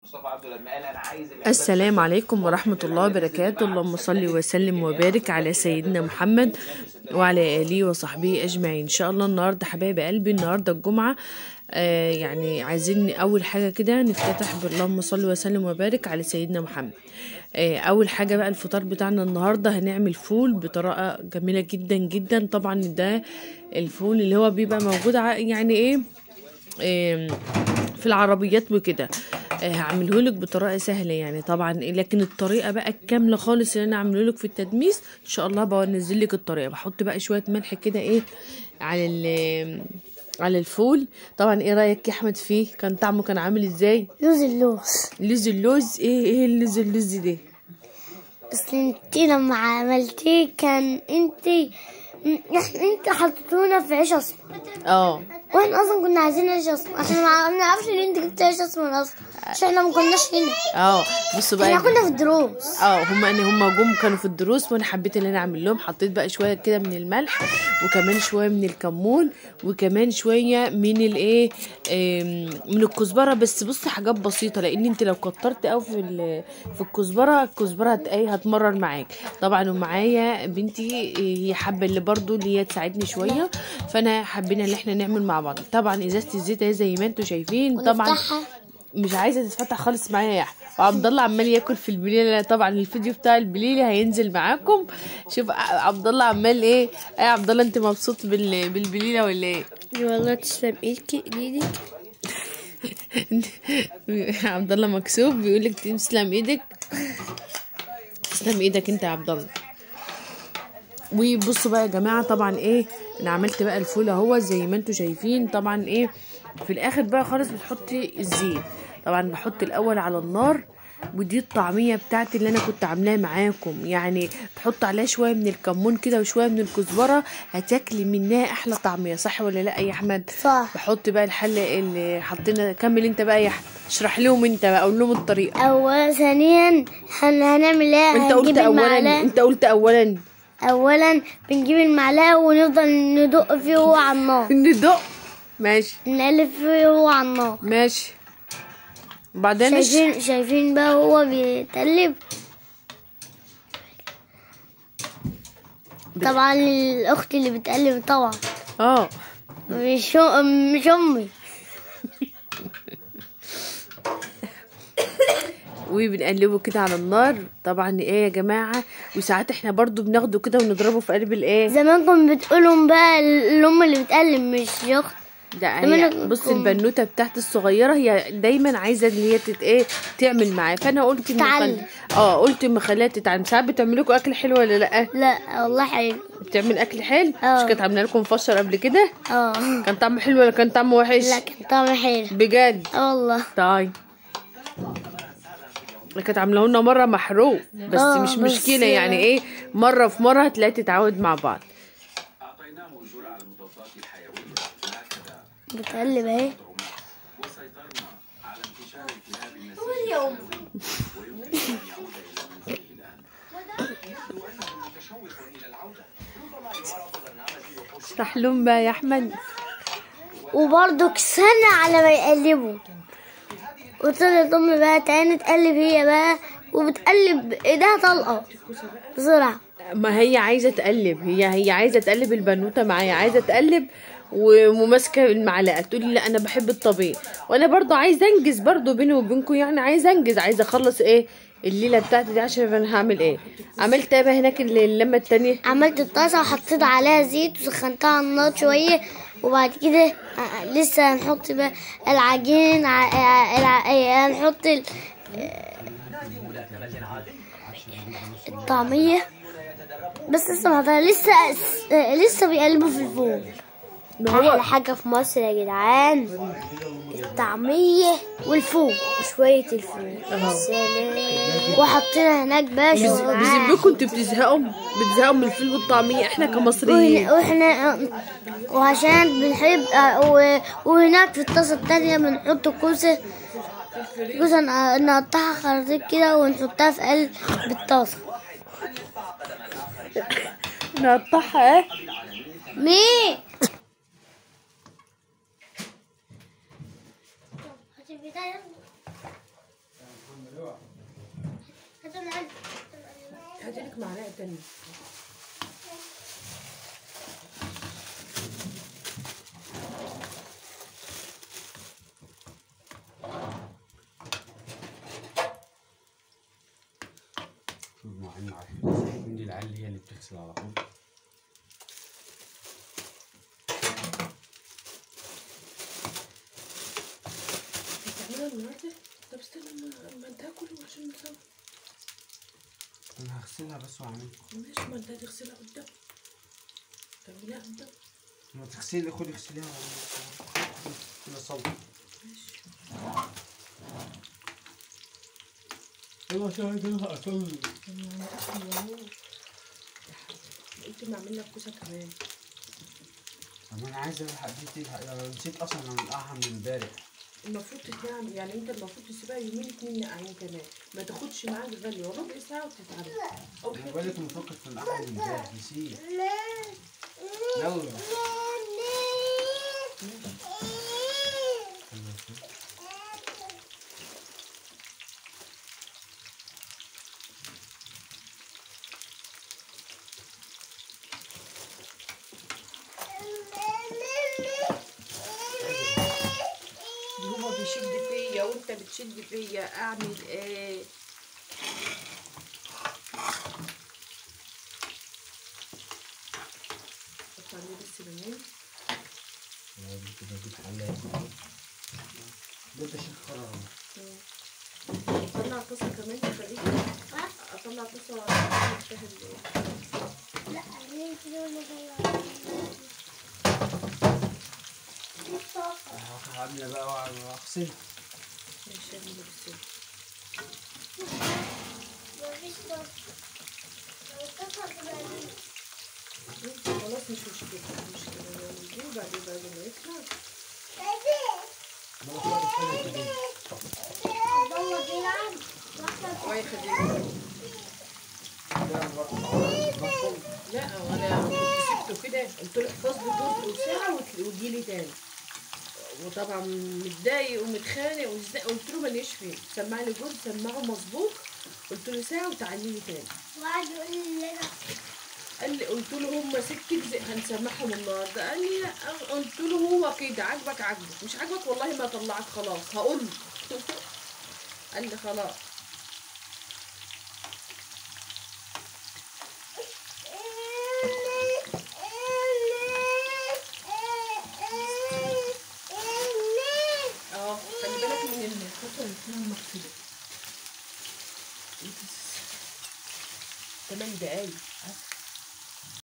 مصطفى عبده لما قال انا عايز العباد السلام عليكم ورحمة الله وبركاته اللهم صل وسلم وبارك على سيدنا محمد وعلى آله وصحبه أجمعين إن شاء الله النهاردة حبايب قلبي النهاردة الجمعة آه يعني عايزين أول حاجة كده نفتتح باللهم صل وسلم وبارك على سيدنا محمد آه أول حاجة بقى الفطار بتاعنا النهاردة هنعمل فول بطريقة جميلة جدا جدا طبعا ده الفول اللي هو بيبقى موجود ع- يعني إيه آم، في العربيات وكده آه، هعمله لك بطريقه سهله يعني طبعا لكن الطريقه بقى الكامله خالص اللي انا عامله لك في التدميس ان شاء الله بنزل لك الطريقه بحط بقى شويه ملح كده ايه على ال على الفول طبعا ايه رايك يا احمد فيه كان طعمه كان عامل ازاي لوز اللوز لوز اللوز ايه ايه اللوز اللوز ده بس انتي لما عملتيه كان انتي احنا انت حطيتونا في عيش اسمر اه واحنا اصلا كنا عايزين عيش اسمر عشان ما ما نعرفش ان انت جبت عيش اسمر اصلا عشان احنا ما كناش هنا اه بصوا بقى احنا كنا في الدروس اه هما ان هما جم كانوا في الدروس وانا حبيت ان انا اعمل لهم حطيت بقى شويه كده من الملح وكمان شويه من الكمون وكمان شويه من الايه آم، من الكزبره بس بصي حاجات بسيطه لان انت لو كترت قوي في ال- في الكزبره الكزبره هت ايه هتمرر معاك طبعا ومعايا بنتي هي حابه اللي برضو اللي هي تساعدني شويه فانا حبينا ان احنا نعمل مع بعض طبعا ازازه الزيت اهي زي ما انتم شايفين طبعا ونفتحها. مش عايزه تتفتح خالص معايا يا احمد وعبد الله عمال ياكل في البليله طبعا الفيديو بتاع البليله هينزل معاكم شوف ع- عبد الله عمال ايه ايه يا عبد الله انت مبسوط بال... بالبليله ولا ايه والله تسلم ايدك ايدك عبد الله مكسوف بيقول لك تسلم ايدك تسلم ايدك انت يا عبد الله وبصوا بقى يا جماعه طبعا ايه انا عملت بقى الفول اهو زي ما انتم شايفين طبعا ايه في الاخر بقى خالص بتحطي الزيت طبعا بحط الاول على النار ودي الطعميه بتاعتي اللي انا كنت عاملاها معاكم يعني تحط عليها شويه من الكمون كده وشويه من الكزبره هتاكلي منها احلى طعميه صح ولا لا يا احمد صح. بحط بقى الحله اللي حطينا كمل انت بقى يا احمد اشرح لهم انت بقى قول لهم الطريقه اولا ثانيا هن هنعمل ايه انت قلت هنجيب اولا المعلقة. انت قلت اولا اولا بنجيب المعلقه ونفضل ندق فيه وهو على النار ندق ماشي نقلب فيه وهو على النار ماشي وبعدين إيش؟ شايفين شايفين بقى هو بيتقلب طبعا الاخت اللي بتقلب طبعا اه مش مش امي وبنقلبه كده على النار طبعا ايه يا جماعه وساعات احنا برضو بناخده كده ونضربه في قلب الايه زمانكم بتقولهم بقى الام اللي بتقلب مش اخت ده هي زمانكم- بص البنوته بتاعت الصغيره هي دايما عايزه ان هي تت ايه تعمل معاه فانا قلت إن تتعلم. خل- اه قلت اما خليها تتعلم ساعات بتعمل لكم اكل حلو ولا لا لا والله حلو بتعمل اكل حلو اه. مش كانت عامله لكم مفشر قبل كده اه كان طعمه حلو ولا كان طعمه وحش لا كان طعمه حلو بجد اه والله طيب كانت عامله لنا مره محروق بس آه، مش بس- مشكله يعني ايه مره في مره هتلاقي تتعود مع بعض بتقلب اهي اشرح لهم بقى يا احمد وبرضه سنة على ما يقلبوا وطلعت امي بقى تاني تقلب هي بقى وبتقلب ايديها طلقة بسرعة ما هي عايزه تقلب هي هي عايزه تقلب البنوته معايا عايزه تقلب وماسكه المعلقه تقول لي لا انا بحب الطبيخ وانا برضو عايزه انجز برضو بيني وبينكم يعني عايزه انجز عايزه اخلص ايه الليله بتاعتي دي عشان انا هعمل ايه عملت ايه بقى هناك اللمه التانية عملت الطاسة وحطيت عليها زيت وسخنتها على النار شوية وبعد كده آه، لسه هنحط بقى العجين ع- آه، الع- آه، هنحط ال- آه، الطعمية بس لسه ما حطها- لسه آه، لسه بيقلبوا في الفول احلى حاجة في مصر يا جدعان الطعمية والفول وشوية الفول أهو. سلام وحطينا هناك بقى شوية بذمكم انتوا بتزهقوا بتزهقوا من الفول والطعمية احنا كمصريين واحنا واحنا وعشان بنحب آه، و- وهناك في الطاسة التانية بنحط كوسة كوسة ن- نقطعها خرطيط كده ونحطها في قلب الطاسة نقطعها ايه مين؟ هات معلقه تانية شوف معين عشان دي العيال هي اللي بتغسل على طول هتعملها النهارده طب استنى ما- ما انت هاكل عشان نصور انا هغسلها بس واعمل ماشي ما انت هتغسلها قدام تعملها قدام ما تغسلي خدي اغسليها كده صوت ماشي يلا شاهدها اصلي قلت ما اعمل لك كوسه كمان طب انا عايز الحق دي تلحق انا نسيت اصلا انقعها من امبارح المفروض تتنعم يعني انت المفروض تسيبها يومين اتنين نقعين كمان ما تاخدش معاك غالية ربع ساعة وتتعمل او انا حاجة بالك مفكر في انقعها من امبارح نسيت يلا هو بيشد فيا وانت بتشد فيا اعمل ايه حط عليه بس ليمون دي كده دي حلال ده انت شيخ قرار اطلع طاسة كمان تخليك اطلع طاسة تفتح لا ليه كده ولا عامله بقى واغسلها ماشي اعمل بس مفيش طاسة لو الطاسة تبقى دي. خلاص مش مشكلة مش مشكلة نعمل دي وبعدين بعد ما يطلع عبد الله بيلعب واحنا الله يخليك لا انا كنت سبته كده قلت له احفظ لي جزء وساعه وت- وتجي لي تاني وطبعا متضايق ومتخانق وازاي قلت له ماليش فيه سمع لي جزء سمعه مظبوط قلت له ساعه وتعالي لي تاني وقعد يقول لي انا قال لي قلت له هم ست اجزاء هنسمعهم النهارده قال لي لا قلت له هو كده عاجبك عاجبك مش عاجبك والله ما اطلعك خلاص هقول له قال لي خلاص اه خلي بالك من الخطوه اللي فيها المغسله تمن دقايق